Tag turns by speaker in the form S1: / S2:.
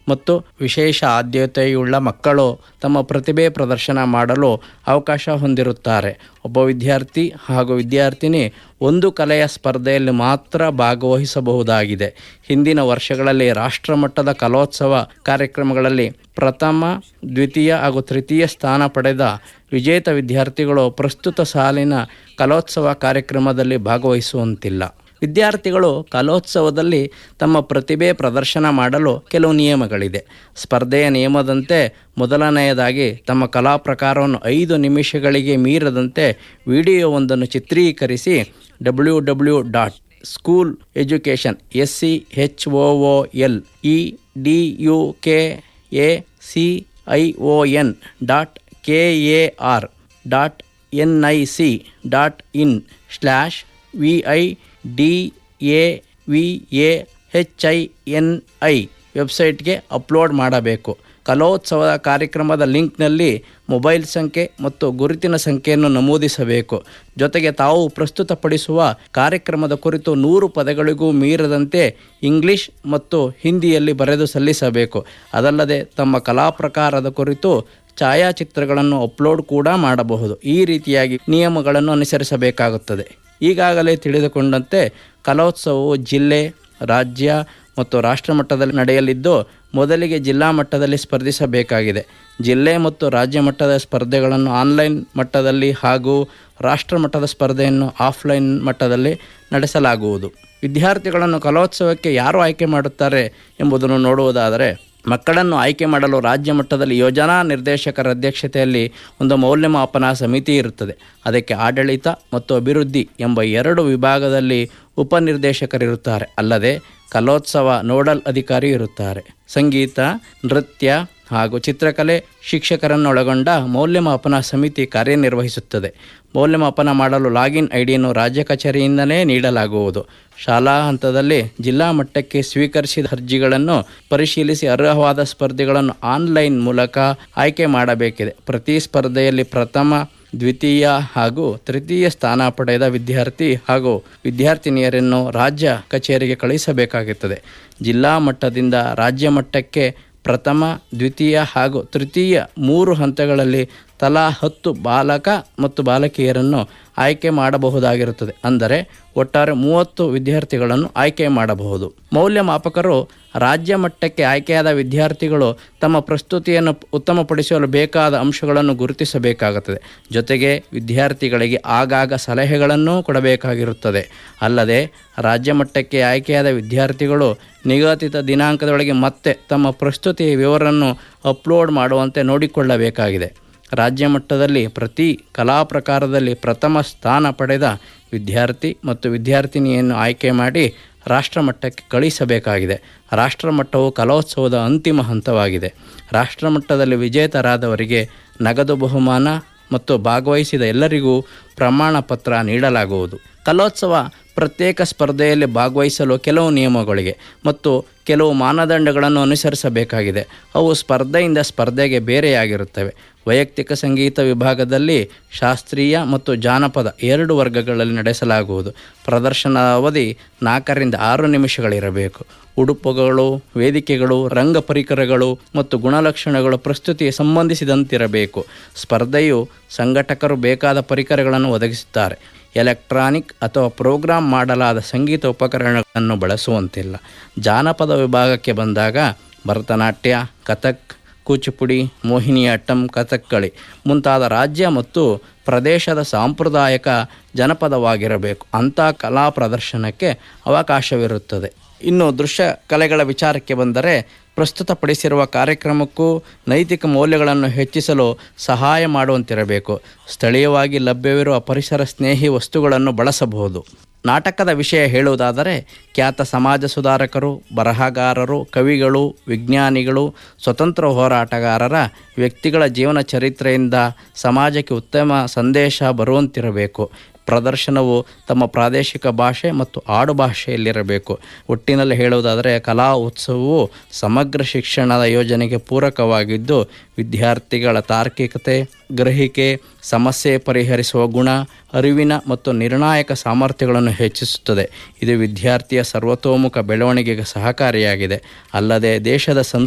S1: ಮತ್ತು ವಿಶೇಷ ಆದ್ಯತೆಯುಳ್ಳ ಮಕ್ಕಳು ತಮ್ಮ ಪ್ರತಿಭೆ ಪ್ರದರ್ಶನ ಮಾಡಲು ಅವಕಾಶ ಹೊಂದಿರುತ್ತಾರೆ ಒಬ್ಬ ವಿದ್ಯಾರ್ಥಿ ಹಾಗೂ ವಿದ್ಯಾರ್ಥಿನಿ ಒಂದು ಕಲೆಯ ಸ್ಪರ್ಧೆಯಲ್ಲಿ ಮಾತ್ರ ಭಾಗವಹಿಸಬಹುದಾಗಿದೆ ಹಿಂದಿನ ವರ್ಷಗಳಲ್ಲಿ ರಾಷ್ಟ್ರಮಟ್ಟದ ಕಲೋತ್ಸವ ಕಾರ್ಯಕ್ರಮಗಳಲ್ಲಿ ಪ್ರಥಮ ದ್ವಿತೀಯ ಹಾಗೂ ತೃತೀಯ ಸ್ಥಾನ ಪಡೆದ ವಿಜೇತ ವಿದ್ಯಾರ್ಥಿಗಳು ಪ್ರಸ್ತುತ ಸಾಲಿನ ಕಲೋತ್ಸವ ಕಾರ್ಯಕ್ರಮದಲ್ಲಿ ಭಾಗವಹಿಸುವಂತಿಲ್ಲ ವಿದ್ಯಾರ್ಥಿಗಳು ಕಲೋತ್ಸವದಲ್ಲಿ ತಮ್ಮ ಪ್ರತಿಭೆ ಪ್ರದರ್ಶನ ಮಾಡಲು ಕೆಲವು ನಿಯಮಗಳಿದೆ ಸ್ಪರ್ಧೆಯ ನಿಯಮದಂತೆ ಮೊದಲನೆಯದಾಗಿ ತಮ್ಮ ಕಲಾ ಪ್ರಕಾರವನ್ನು ಐದು ನಿಮಿಷಗಳಿಗೆ ಮೀರದಂತೆ ವಿಡಿಯೋವೊಂದನ್ನು ಚಿತ್ರೀಕರಿಸಿ W W dot school education S C H O O L E D U K A C I O N dot K A R dot N I C dot in slash V I D Y A V A H I N ವೆಬ್ಸೈಟ್ಗೆ upload ಮಾಡಬೇಕು ಕಲೋತ್ಸವದ ಕಾರ್ಯಕ್ರಮದ ಲಿಂಕ್ನಲ್ಲಿ mobile ಸಂಖ್ಯೆ ಮತ್ತು ಗುರುತಿನ ಸಂಖ್ಯೆಯನ್ನು ನಮೂದಿಸಬೇಕು ಜೊತೆಗೆ ತಾವು ಪ್ರಸ್ತುತಪಡಿಸುವ ಕಾರ್ಯಕ್ರಮದ ಕುರಿತು ನೂರು ಪದಗಳಿಗೂ ಮೀರದಂತೆ ಇಂಗ್ಲಿಷ್ ಮತ್ತು ಹಿಂದಿಯಲ್ಲಿ ಬರೆದು ಸಲ್ಲಿಸಬೇಕು ಅದಲ್ಲದೆ ತಮ್ಮ ಕಲಾ ಪ್ರಕಾರದ ಕುರಿತು ಛಾಯಾಚಿತ್ರಗಳನ್ನು ಅಪ್ಲೋಡ್ ಕೂಡ ಮಾಡಬಹುದು ಈ ರೀತಿಯಾಗಿ ನಿಯಮಗಳನ್ನು ಅನುಸರಿಸಬೇಕಾಗುತ್ತದೆ ಈಗಾಗಲೇ ತಿಳಿದುಕೊಂಡಂತೆ ಕಲೋತ್ಸವವು ಜಿಲ್ಲೆ ರಾಜ್ಯ ಮತ್ತು ರಾಷ್ಟ್ರ ಮಟ್ಟದಲ್ಲಿ ನಡೆಯಲಿದ್ದು ಮೊದಲಿಗೆ ಜಿಲ್ಲಾ ಮಟ್ಟದಲ್ಲಿ ಸ್ಪರ್ಧಿಸಬೇಕಾಗಿದೆ ಜಿಲ್ಲೆ ಮತ್ತು ರಾಜ್ಯ ಮಟ್ಟದ ಸ್ಪರ್ಧೆಗಳನ್ನು ಆನ್ಲೈನ್ ಮಟ್ಟದಲ್ಲಿ ಹಾಗೂ ರಾಷ್ಟ್ರ ಮಟ್ಟದ ಸ್ಪರ್ಧೆಯನ್ನು ಆಫ್ಲೈನ್ ಮಟ್ಟದಲ್ಲಿ ನಡೆಸಲಾಗುವುದು ವಿದ್ಯಾರ್ಥಿಗಳನ್ನು ಕಲೋತ್ಸವಕ್ಕೆ ಯಾರು ಆಯ್ಕೆ ಮಾಡುತ್ತಾರೆ ಎಂಬುದನ್ನು ನೋಡುವುದಾದರೆ ಮಕ್ಕಳನ್ನು ಆಯ್ಕೆ ಮಾಡಲು ರಾಜ್ಯ ಮಟ್ಟದಲ್ಲಿ ಯೋಜನಾ ನಿರ್ದೇಶಕರ ಅಧ್ಯಕ್ಷತೆಯಲ್ಲಿ ಒಂದು ಮೌಲ್ಯಮಾಪನ ಸಮಿತಿ ಇರುತ್ತದೆ ಅದಕ್ಕೆ ಆಡಳಿತ ಮತ್ತು ಅಭಿವೃದ್ಧಿ ಎಂಬ ಎರಡು ವಿಭಾಗದಲ್ಲಿ ಉಪನಿರ್ದೇಶಕರಿರುತ್ತಾರೆ ಅಲ್ಲದೆ ಕಲೋತ್ಸವ ನೋಡಲ್ ಅಧಿಕಾರಿ ಇರುತ್ತಾರೆ ಸಂಗೀತ ನೃತ್ಯ ಹಾಗೂ ಚಿತ್ರಕಲೆ ಶಿಕ್ಷಕರನ್ನೊಳಗೊಂಡ ಮೌಲ್ಯಮಾಪನ ಸಮಿತಿ ಕಾರ್ಯನಿರ್ವಹಿಸುತ್ತದೆ ಮೌಲ್ಯಮಾಪನ ಮಾಡಲು ಲಾಗಿನ್ ಐಡಿಯನ್ನು ರಾಜ್ಯ ಕಚೇರಿಯಿಂದಲೇ ನೀಡಲಾಗುವುದು ಶಾಲಾ ಹಂತದಲ್ಲಿ ಜಿಲ್ಲಾ ಮಟ್ಟಕ್ಕೆ ಸ್ವೀಕರಿಸಿದ ಅರ್ಜಿಗಳನ್ನು ಪರಿಶೀಲಿಸಿ ಅರ್ಹವಾದ ಸ್ಪರ್ಧಿಗಳನ್ನು ಆನ್ಲೈನ್ ಮೂಲಕ ಆಯ್ಕೆ ಮಾಡಬೇಕಿದೆ ಪ್ರತಿ ಸ್ಪರ್ಧೆಯಲ್ಲಿ ಪ್ರಥಮ ದ್ವಿತೀಯ ಹಾಗೂ ತೃತೀಯ ಸ್ಥಾನ ಪಡೆದ ವಿದ್ಯಾರ್ಥಿ ಹಾಗೂ ವಿದ್ಯಾರ್ಥಿನಿಯರನ್ನು ರಾಜ್ಯ ಕಚೇರಿಗೆ ಕಳುಹಿಸಬೇಕಾಗುತ್ತದೆ ಜಿಲ್ಲಾ ಮಟ್ಟದಿಂದ ರಾಜ್ಯ ಮಟ್ಟಕ್ಕೆ ಪ್ರಥಮ ದ್ವಿತೀಯ ಹಾಗೂ ತೃತೀಯ ಮೂರು ಹಂತಗಳಲ್ಲಿ ತಲಾ ಹತ್ತು ಬಾಲಕ ಮತ್ತು ಬಾಲಕಿಯರನ್ನು ಆಯ್ಕೆ ಮಾಡಬಹುದಾಗಿರುತ್ತದೆ ಅಂದರೆ ಒಟ್ಟಾರೆ ಮೂವತ್ತು ವಿದ್ಯಾರ್ಥಿಗಳನ್ನು ಆಯ್ಕೆ ಮಾಡಬಹುದು ಮೌಲ್ಯಮಾಪಕರು ರಾಜ್ಯ ಮಟ್ಟಕ್ಕೆ ಆಯ್ಕೆಯಾದ ವಿದ್ಯಾರ್ಥಿಗಳು ತಮ್ಮ ಪ್ರಸ್ತುತಿಯನ್ನು ಉತ್ತಮಪಡಿಸಲು ಬೇಕಾದ ಅಂಶಗಳನ್ನು ಗುರುತಿಸಬೇಕಾಗುತ್ತದೆ ಜೊತೆಗೆ ವಿದ್ಯಾರ್ಥಿಗಳಿಗೆ ಆಗಾಗ ಸಲಹೆಗಳನ್ನೂ ಕೊಡಬೇಕಾಗಿರುತ್ತದೆ ಅಲ್ಲದೆ ರಾಜ್ಯ ಮಟ್ಟಕ್ಕೆ ಆಯ್ಕೆಯಾದ ವಿದ್ಯಾರ್ಥಿಗಳು ನಿಗದಿತ ದಿನಾಂಕದೊಳಗೆ ಮತ್ತೆ ತಮ್ಮ ಪ್ರಸ್ತುತಿಯ ವಿವರವನ್ನು ಅಪ್ಲೋಡ್ ಮಾಡುವಂತೆ ನೋಡಿಕೊಳ್ಳಬೇಕಾಗಿದೆ ರಾಜ್ಯ ಮಟ್ಟದಲ್ಲಿ ಪ್ರತಿ ಕಲಾ ಪ್ರಕಾರದಲ್ಲಿ ಪ್ರಥಮ ಸ್ಥಾನ ಪಡೆದ ವಿದ್ಯಾರ್ಥಿ ಮತ್ತು ವಿದ್ಯಾರ್ಥಿನಿಯನ್ನು ಆಯ್ಕೆ ಮಾಡಿ ರಾಷ್ಟ್ರಮಟ್ಟಕ್ಕೆ ಕಳುಹಿಸಬೇಕಾಗಿದೆ ರಾಷ್ಟ್ರಮಟ್ಟವು ಕಲೋತ್ಸವದ ಅಂತಿಮ ಹಂತವಾಗಿದೆ ರಾಷ್ಟ್ರಮಟ್ಟದಲ್ಲಿ ವಿಜೇತರಾದವರಿಗೆ ನಗದು ಬಹುಮಾನ ಮತ್ತು ಭಾಗವಹಿಸಿದ ಎಲ್ಲರಿಗೂ ಪ್ರಮಾಣ ಪತ್ರ ನೀಡಲಾಗುವುದು ಕಲೋತ್ಸವ ಪ್ರತ್ಯೇಕ ಸ್ಪರ್ಧೆಯಲ್ಲಿ ಭಾಗವಹಿಸಲು ಕೆಲವು ನಿಯಮಗಳಿಗೆ ಮತ್ತು ಕೆಲವು ಮಾನದಂಡಗಳನ್ನು ಅನುಸರಿಸಬೇಕಾಗಿದೆ ಅವು ಸ್ಪರ್ಧೆಯಿಂದ ಸ್ಪರ್ಧೆಗೆ ಬೇರೆಯಾಗಿರುತ್ತವೆ ವೈಯಕ್ತಿಕ ಸಂಗೀತ ವಿಭಾಗದಲ್ಲಿ ಶಾಸ್ತ್ರೀಯ ಮತ್ತು ಜಾನಪದ ಎರಡು ವರ್ಗಗಳಲ್ಲಿ ನಡೆಸಲಾಗುವುದು ಪ್ರದರ್ಶನದ ಅವಧಿ ನಾಲ್ಕರಿಂದ ಆರು ನಿಮಿಷಗಳಿರಬೇಕು ಉಡುಪುಗಳು ವೇದಿಕೆಗಳು ರಂಗ ಪರಿಕರಗಳು ಮತ್ತು ಗುಣಲಕ್ಷಣಗಳು ಪ್ರಸ್ತುತಿಗೆ ಸಂಬಂಧಿಸಿದಂತಿರಬೇಕು ಸ್ಪರ್ಧೆಯು ಸಂಘಟಕರು ಬೇಕಾದ ಪರಿಕರಗಳನ್ನು ಒದಗಿಸುತ್ತಾರೆ ಎಲೆಕ್ಟ್ರಾನಿಕ್ ಅಥವಾ ಪ್ರೋಗ್ರಾಂ ಮಾಡಲಾದ ಸಂಗೀತ ಉಪಕರಣಗಳನ್ನು ಬಳಸುವಂತಿಲ್ಲ ಜಾನಪದ ವಿಭಾಗಕ್ಕೆ ಬಂದಾಗ ಭರತನಾಟ್ಯ ಕಥಕ್ ಕೂಚಿಪುಡಿ ಮೋಹಿನಿಯಾಟ್ಟಂ ಕಥಕ್ಕಳಿ ಮುಂತಾದ ರಾಜ್ಯ ಮತ್ತು ಪ್ರದೇಶದ ಸಾಂಪ್ರದಾಯಿಕ ಜನಪದವಾಗಿರಬೇಕು ಅಂಥ ಕಲಾ ಪ್ರದರ್ಶನಕ್ಕೆ ಅವಕಾಶವಿರುತ್ತದೆ ಇನ್ನು ದೃಶ್ಯ ಕಲೆಗಳ ವಿಚಾರಕ್ಕೆ ಬಂದರೆ ಪ್ರಸ್ತುತಪಡಿಸಿರುವ ಕಾರ್ಯಕ್ರಮಕ್ಕೂ ನೈತಿಕ ಮೌಲ್ಯಗಳನ್ನು ಹೆಚ್ಚಿಸಲು ಸಹಾಯ ಮಾಡುವಂತಿರಬೇಕು ಸ್ಥಳೀಯವಾಗಿ ಲಭ್ಯವಿರುವ ಪರಿಸರ ಸ್ನೇಹಿ ವಸ್ತುಗಳನ್ನು ಬಳಸಬಹುದು ನಾಟಕದ ವಿಷಯ ಹೇಳುವುದಾದರೆ ಖ್ಯಾತ ಸಮಾಜ ಸುಧಾರಕರು ಬರಹಗಾರರು ಕವಿಗಳು ವಿಜ್ಞಾನಿಗಳು ಸ್ವತಂತ್ರ ಹೋರಾಟಗಾರರ ವ್ಯಕ್ತಿಗಳ ಜೀವನ ಚರಿತ್ರೆಯಿಂದ ಸಮಾಜಕ್ಕೆ ಉತ್ತಮ ಸಂದೇಶ ಬರುವಂತಿರಬೇಕು ಪ್ರದರ್ಶನವು ತಮ್ಮ ಪ್ರಾದೇಶಿಕ ಭಾಷೆ ಮತ್ತು ಆಡು ಭಾಷೆಯಲ್ಲಿರಬೇಕು ಒಟ್ಟಿನಲ್ಲಿ ಹೇಳುವುದಾದರೆ ಕಲಾ ಉತ್ಸವವು ಸಮಗ್ರ ಶಿಕ್ಷಣದ ಯೋಜನೆಗೆ ಪೂರಕವಾಗಿದ್ದು ವಿದ್ಯಾರ್ಥಿಗಳ ತಾರ್ಕಿಕತೆ ಗ್ರಹಿಕೆ ಸಮಸ್ಯೆ ಪರಿಹರಿಸುವ ಗುಣ ಅರಿವಿನ ಮತ್ತು ನಿರ್ಣಾಯಕ ಸಾಮರ್ಥ್ಯಗಳನ್ನು ಹೆಚ್ಚಿಸುತ್ತದೆ ಇದು ವಿದ್ಯಾರ್ಥಿಯ ಸರ್ವತೋಮುಖ ಬೆಳವಣಿಗೆಗೆ ಸಹಕಾರಿಯಾಗಿದೆ ಅಲ್ಲದೆ ದೇಶದ ಸಂಸ್